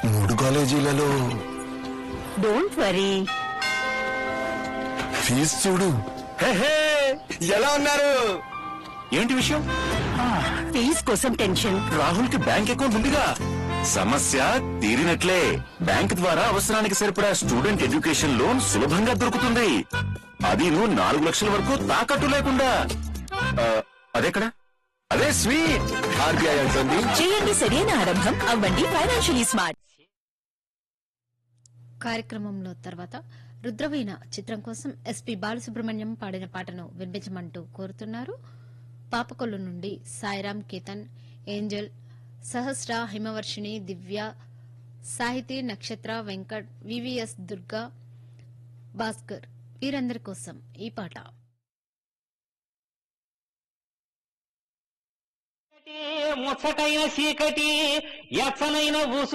మూడు కాలేజీలలో don't worry fee చూడు హే, హే, ఎలా ఉన్నారు ఏంటి విషయం ఫీజ్ కోసం టెన్షన్ రాహుల్ కి బ్యాంక్ అకౌంట్ ఉందిగా సమస్య తీరినట్లే బ్యాంక్ ద్వారా అవసరానికి సరిపడా స్టూడెంట్ ఎడ్యుకేషన్ లోన్ సులభంగా దొరుకుతుంది అది నువ్వు నాలుగు లక్షల వరకు తాకట్టు లేకుండా ఆ, అదెక్కడ అదే స్వీట్ ఆర్బీఐ అంటుంది చేయండి సరైన ఆరంభం అవ్వండి ఫైనాన్షియలీ స్మార్ట్ కార్యక్రమంలో తర్వాత రుద్రవీణ చిత్రం కోసం ఎస్పి బాలసుబ్రహ్మణ్యం పాడిన పాటను వినిపించమంటూ కోరుతున్నారు పాపకొల్లు నుండి సాయిరాం కేతన్ ఏంజల్ సహస్ర హిమవర్షిణి దివ్య సాహితీ నక్షత్ర వెంకట్ వివిఎస్ దుర్గా భాస్కర్ వీరందరి కోసం ఈ పాట ముచ్చటైన చీకటి ఎచ్చనైన ఊసు